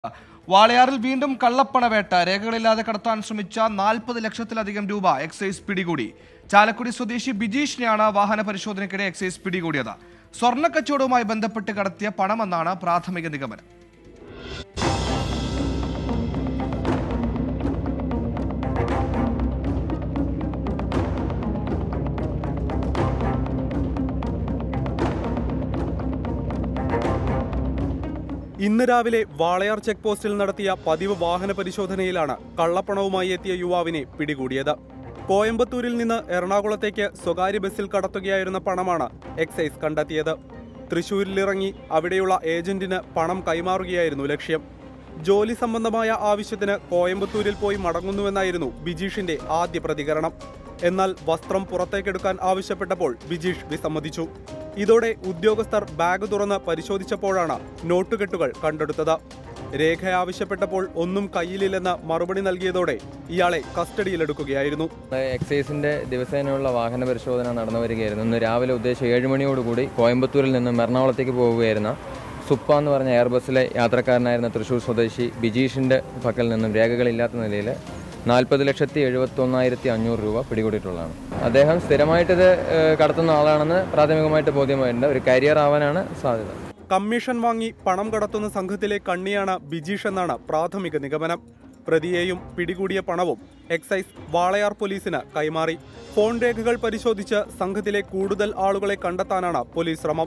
വാളയാറിൽ വീണ്ടും കള്ളപ്പണവേട്ട രേഖകളില്ലാതെ കടത്താൻ ശ്രമിച്ച നാൽപ്പത് ലക്ഷത്തിലധികം രൂപ എക്സൈസ് പിടികൂടി ചാലക്കുടി സ്വദേശി ബിജീഷിനെയാണ് വാഹന പരിശോധനയ്ക്കിടെ എക്സൈസ് പിടികൂടിയത് സ്വർണ്ണക്കച്ചവടവുമായി ബന്ധപ്പെട്ട് കടത്തിയ പണമെന്നാണ് പ്രാഥമിക നിഗമനം ഇന്ന് രാവിലെ വാളയാർ ചെക്ക് പോസ്റ്റിൽ നടത്തിയ പതിവ് വാഹന പരിശോധനയിലാണ് കള്ളപ്പണവുമായി എത്തിയ യുവാവിനെ പിടികൂടിയത് കോയമ്പത്തൂരിൽ നിന്ന് എറണാകുളത്തേക്ക് സ്വകാര്യ ബസ്സിൽ കടത്തുകയായിരുന്ന പണമാണ് എക്സൈസ് കണ്ടെത്തിയത് തൃശൂരിലിറങ്ങി അവിടെയുള്ള ഏജന്റിന് പണം കൈമാറുകയായിരുന്നു ലക്ഷ്യം ജോലി സംബന്ധമായ ആവശ്യത്തിന് കോയമ്പത്തൂരിൽ പോയി മടങ്ങുന്നുവെന്നായിരുന്നു ബിജീഷിന്റെ ആദ്യ പ്രതികരണം എന്നാൽ വസ്ത്രം പുറത്തേക്കെടുക്കാൻ ആവശ്യപ്പെട്ടപ്പോൾ ബിജീഷ് വിസമ്മതിച്ചു ഇതോടെ ഉദ്യോഗസ്ഥർ ബാഗ് തുറന്ന് പരിശോധിച്ചപ്പോഴാണ് നോട്ടുകെട്ടുകൾ കണ്ടെടുത്തത് രേഖ ആവശ്യപ്പെട്ടപ്പോൾ ഒന്നും കയ്യിലില്ലെന്ന് മറുപടി നൽകിയതോടെ ഇയാളെ കസ്റ്റഡിയിലെടുക്കുകയായിരുന്നു എക്സൈസിന്റെ ദിവസേനയുള്ള വാഹന പരിശോധന നടന്നു വരികയായിരുന്നു ഇന്ന് രാവിലെ ഉദ്ദേശം ഏഴ് മണിയോടുകൂടി കോയമ്പത്തൂരിൽ നിന്നും എറണാകുളത്തേക്ക് പോവുകയായിരുന്ന സുപ്പ എന്ന് പറഞ്ഞ എയർബസ്സിലെ യാത്രക്കാരനായിരുന്ന തൃശൂർ സ്വദേശി ബിജീഷിന്റെ പക്കൽ നിന്നും രേഖകളില്ലാത്ത നിലയിൽ നാൽപ്പത് ലക്ഷത്തി എഴുപത്തി ഒന്നായിരത്തി അഞ്ഞൂറ് രൂപ പിടികൂടിയിട്ടുള്ളതാണ് അദ്ദേഹം സ്ഥിരമായിട്ടിത് ഏഹ്, കടത്തുന്ന ആളാണെന്ന് പ്രാഥമികമായിട്ട് ബോധ്യമായിട്ടുണ്ട് ഒരു കരിയർ ആവാനാണ് സാധ്യത കമ്മീഷൻ വാങ്ങി പണം കടത്തുന്ന സംഘത്തിലെ കണ്ണിയാണ് ബിജീഷ് എന്നാണ് പ്രാഥമിക നിഗമനം പ്രതിയെയും പിടികൂടിയ പണവും എക്സൈസ് വാളയാർ പോലീസിന് കൈമാറി ഫോൺ രേഖകൾ പരിശോധിച്ച് സംഘത്തിലെ കൂടുതൽ ആളുകളെ കണ്ടെത്താനാണ് പോലീസ് ശ്രമം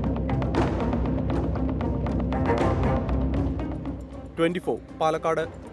ട്വന്റി പാലക്കാട്